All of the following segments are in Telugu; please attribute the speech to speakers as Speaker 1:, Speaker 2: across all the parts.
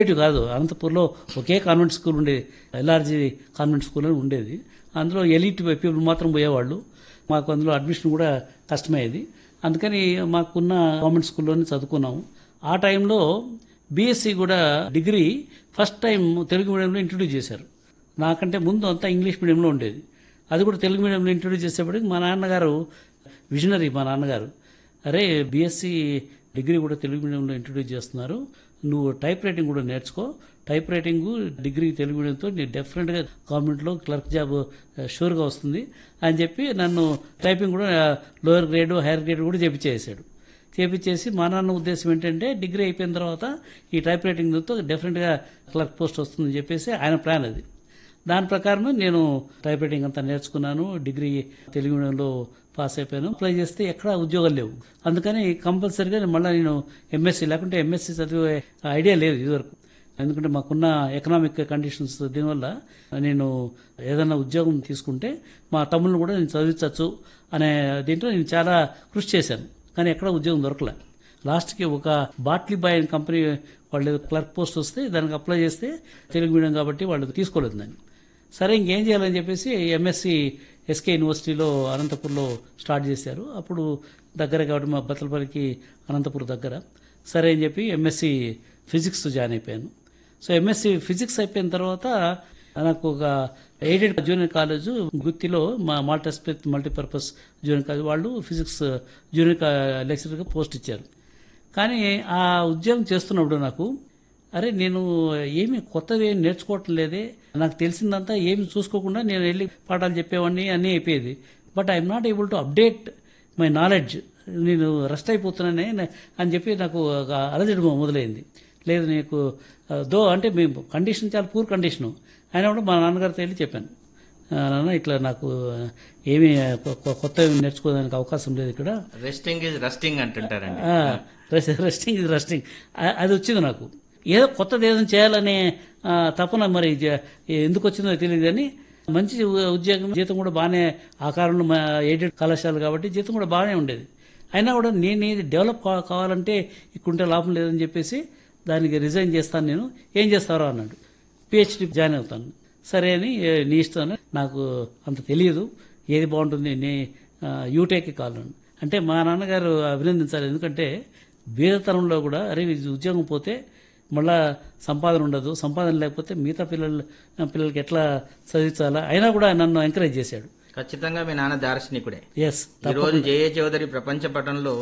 Speaker 1: ఇటు కాదు అనంతపూర్లో ఒకే కాన్వెంట్ స్కూల్ ఉండేది ఎల్ఆర్జీ కాన్వెంట్ స్కూల్ అని ఉండేది అందులో ఎలిట్ పీపుల్ మాత్రం పోయేవాళ్ళు మాకు అందులో అడ్మిషన్ కూడా కష్టమయ్యేది అందుకని మాకున్న గవర్నమెంట్ స్కూల్లోనే చదువుకున్నాము ఆ టైంలో బీఎస్సీ కూడా డిగ్రీ ఫస్ట్ టైం తెలుగు మీడియంలో ఇంట్రడ్యూస్ చేశారు నాకంటే ముందు అంతా ఇంగ్లీష్ మీడియంలో ఉండేది అది కూడా తెలుగు మీడియంలో ఇంట్రడ్యూస్ చేసేప్పటికి మా నాన్నగారు విజనరీ మా నాన్నగారు అరే బీఎస్సీ డిగ్రీ కూడా తెలుగు మీడియంలో ఇంట్రడ్యూస్ చేస్తున్నారు నువ్వు టైప్ రైటింగ్ కూడా నేర్చుకో టైప్ రైటింగ్ డిగ్రీ తెలుగు మీడియంతో నీ డెఫినెట్గా గవర్నమెంట్లో క్లర్క్ జాబ్ షూర్గా వస్తుంది అని చెప్పి నన్ను టైపింగ్ కూడా లోయర్ గ్రేడ్ హైయర్ గ్రేడ్ కూడా చేపించేసాడు చేపించేసి మా నాన్న ఉద్దేశం ఏంటంటే డిగ్రీ అయిపోయిన తర్వాత ఈ టైప్ రైటింగ్తో డెఫినెట్గా క్లర్క్ పోస్ట్ వస్తుందని చెప్పేసి ఆయన ప్లాన్ అది దాని ప్రకారం నేను టైప్ రైటింగ్ అంతా నేర్చుకున్నాను డిగ్రీ తెలుగు మీడియంలో పాస్ అయిపోయాను అప్లై చేస్తే ఎక్కడా ఉద్యోగాలు లేవు అందుకని కంపల్సరీగా మళ్ళీ నేను ఎంఎస్సీ లేకుంటే ఎంఎస్సీ చదివే ఐడియా లేదు ఇదివరకు ఎందుకంటే మాకున్న ఎకనామిక్ కండిషన్స్ దీనివల్ల నేను ఏదైనా ఉద్యోగం తీసుకుంటే మా తమ్ముళ్ళు కూడా నేను చదివించవచ్చు అనే దీంట్లో నేను చాలా కృషి చేశాను కానీ ఎక్కడ ఉద్యోగం దొరకలే లాస్ట్కి ఒక బాట్లీ బాయ్ అనే కంపెనీ వాళ్ళు క్లర్క్ పోస్ట్ వస్తే దానికి అప్లై చేస్తే తెలుగు మీడియం కాబట్టి వాళ్ళు తీసుకోలేదు దాన్ని సరే ఇంకేం చేయాలని చెప్పేసి ఎంఎస్సి ఎస్కే యూనివర్సిటీలో అనంతపూర్లో స్టార్ట్ చేశారు అప్పుడు దగ్గర కాబట్టి మా బత్తలపల్లికి అనంతపూర్ దగ్గర సరే అని చెప్పి ఎంఎస్సి ఫిజిక్స్ జాయిన్ అయిపోయాను సో ఎంఎస్సి ఫిజిక్స్ అయిపోయిన తర్వాత నాకు ఒక ఎయిడెడ్ జూనియర్ కాలేజ్ గుత్తిలో మా మాల్టెస్పెత్ మల్టీపర్పస్ జూనియర్ కాలేజ్ వాళ్ళు ఫిజిక్స్ జూనియర్ లెక్చరర్గా పోస్ట్ ఇచ్చారు కానీ ఆ ఉద్యోగం చేస్తున్నప్పుడు నాకు అరే నేను ఏమి కొత్తవి ఏమి నేర్చుకోవటం లేదే నాకు తెలిసిందంతా ఏమి చూసుకోకుండా నేను వెళ్ళి పాఠాలు చెప్పేవాడిని అన్నీ అయిపోయేది but I'm not able to update my knowledge నేను రెస్ట్ అయిపోతున్నానే అని చెప్పి నాకు ఒక అలజడి మొదలైంది లేదు నీకు దో అంటే మేము కండిషన్ చాలా పూర్ కండిషను అయినా కూడా మా నాన్నగారితో వెళ్ళి చెప్పాను "ఆ, నాన్న ఇట్లా నాకు ఏమీ కొ- కొత్త నేర్చుకోవడానికి అవకాశం లేదు ఇక్కడ
Speaker 2: రెస్టింగ్ ఇస్ రస్టింగ్ అంటుంటారండి
Speaker 1: రెస్టింగ్ ఇది రెస్టింగ్ అది వచ్చింది నాకు ఏదో కొత్తది ఏదైనా చేయాలనే ఆ, తపన మరి జ- ఎందుకు వచ్చిందో తెలియదు కానీ మంచి ఉ- ఉద్యోగం జీతం కూడా బాగానే ఆ కాలంలో మా ఎయిడెడ్ కళాశాల కాబట్టి జీతం కూడా బాగానే ఉండేది అయినా కూడా నేను ఇది డెవలప్ కా- కావాలంటే ఇక్కడుంటే లాభం లేదని చెప్పేసి దానికి రిజైన్ చేస్తాను నేను ఏం చేస్తారో అన్నాడు పిహెచ్డి జాయిన్ అవుతాను సరే అని "ఏ, నీ ఇష్టం అని. నాకు అంత తెలియదు ఏది బాగుంటుంది నీ యూటేక్కి కాలను అంటే మా నాన్నగారు అభినందించాలి ఎందుకంటే బీదతనంలో కూడా అరే ఇది ఉద్యోగం పోతే మళ్ళా సంపాదన ఉండదు సంపాదన లేకపోతే మిగతా పిల్లలు పిల్లలకి ఎట్లా చదివించాలా అయినా కూడా నన్ను ఎంకరేజ్ చేశాడు
Speaker 2: ఖచ్చితంగా మీ నాన్న దార్శనికుడే
Speaker 1: ఎస్
Speaker 2: ఈ రోజు జేఏ చౌదరి ప్రపంచ పటంలో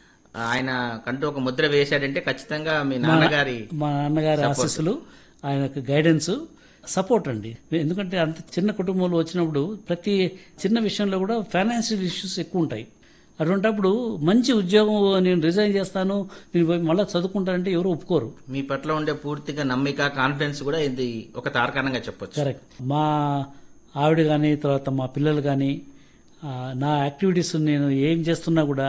Speaker 2: ఆయన కంటూ ఒక ముద్ర వేశాడంటే ఖచ్చితంగా మీ నాన్నగారి
Speaker 1: మా నాన్నగారి ఆశీస్సులు ఆయనకు గైడెన్స్ సపోర్ట్ అండి ఎందుకంటే అంత చిన్న కుటుంబంలో వచ్చినప్పుడు ప్రతి చిన్న విషయంలో కూడా ఫైనాన్షియల్ ఇష్యూస్ ఎక్కువ ఉంటాయి అటువంటప్పుడు మంచి ఉద్యోగం నేను రిజైన్ చేస్తాను నేను పోయి మళ్ళీ చదువుకుంటానంటే ఎవరు ఒప్పుకోరు
Speaker 2: మీ పట్ల ఉండే పూర్తిగా నమ్మిక కాన్ఫిడెన్స్ కూడా ఇది ఒక తార్కాణంగా చెప్పొచ్చు
Speaker 1: కరెక్ట్ మా ఆవిడ కానీ తర్వాత మా పిల్లలు కానీ ఆ, నా యాక్టివిటీస్ నేను ఏం చేస్తున్నా కూడా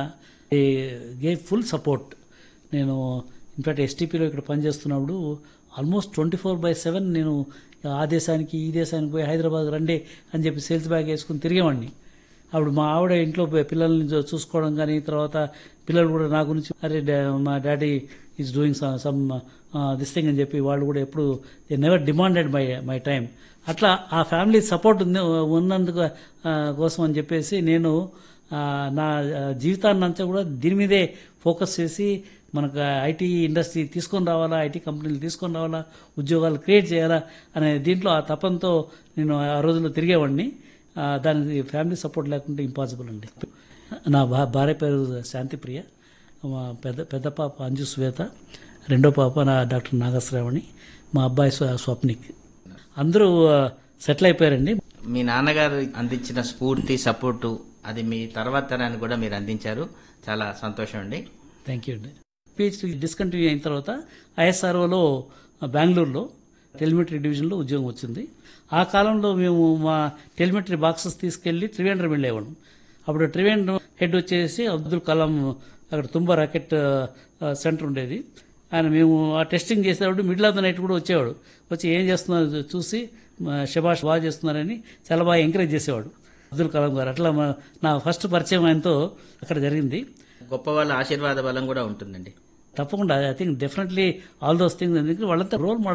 Speaker 1: గే ఫుల్ సపోర్ట్ నేను ఇన్ఫాక్ట్ ఎస్టీపీలో ఇక్కడ పనిచేస్తున్నప్పుడు almost twenty four by seven నేను ఆ దేశానికి ఈ దేశానికి పోయి హైదరాబాద్ రండి అని చెప్పి సేల్స్ బ్యాగ్ వేసుకుని తిరిగేవాడిని అప్పుడు మా ఆవిడ ఇంట్లో పి- పిల్లల్ని చూ- చూసుకోవడం కానీ తర్వాత పిల్లలు కూడా నా గురించి అరే డా- మా daddy is doing some this thing అని చెప్పి వాళ్ళు కూడా ఎప్పుడు never demanded my my time అట్లా ఆ ఫ్యామిలీ సపోర్ట్ ఉంది ఉన్నందుకు ఆ, కోసం అని చెప్పేసి నేను ఆ, నా ఆ, జీవితాన్ని అంతా కూడా దీని మీదే ఫోకస్ చేసి మనకు ఐటీ ఇండస్ట్రీ తీసుకొని రావాలా ఐటీ కంపెనీలు తీసుకొని రావాలా ఉద్యోగాలు క్రియేట్ చేయాలా అనే దీంట్లో ఆ తపంతో నేను ఆ రోజుల్లో తిరిగేవాడిని ఆ, దానికి ఫ్యామిలీ సపోర్ట్ లేకుంటే ఇంపాసిబుల్ అండి నా భా- భార్య పేరు శాంతిప్రియ మా పెద్ద పెద్ద పాప అంజు శ్వేత రెండో పాప నా డాక్టర్ నాగశ్రావణి మా అబ్బాయి స్వ- స్వప్నిక్ అందరూ సెటిల్ అయిపోయారండి
Speaker 2: మీ నాన్నగారు అందించిన స్ఫూర్తి సపోర్టు అది మీ తర్వాత తరానికి కూడా మీరు అందించారు చాలా సంతోషం అండి
Speaker 1: థ్యాంక్ యూ అండి పిహెచ్డి డిస్కంటిన్యూ అయిన తర్వాత ఐఎస్ఆర్ఓలో బెంగళూరులో టెలిమెట్రీ డివిజన్లో ఉద్యోగం వచ్చింది ఆ కాలంలో మేము మా టెలిమెట్రీ బాక్సెస్ తీసుకెళ్లి త్రివేంద్రం వెళ్ళేవాళ్ళం అప్పుడు త్రివేంద్రం హెడ్ వచ్చేసి అబ్దుల్ కలాం అక్కడ తుంబా రాకెట్ ఆ, సెంటర్ ఉండేది ఆయన మేము ఆ టెస్టింగ్ చేసేవాడు మిడిల్ ఆఫ్ ద నైట్ కూడా వచ్చేవాడు వచ్చి ఏం చేస్తున్నారో చూసి మా శభాష్ బాగా చేస్తున్నారని చాలా బాగా ఎంకరేజ్ చేసేవాడు అబ్దుల్ కలాం గారు అట్లా మా నా ఫస్ట్ పరిచయం ఆయనతో అక్కడ జరిగింది
Speaker 2: గొప్ప వాళ్ళ ఆశీర్వాద బలం కూడా ఉంటుందండి
Speaker 1: తప్పకుండా I think definitely all those things ఎందుకంటే వాళ్ళంతా రోల్ మోడల్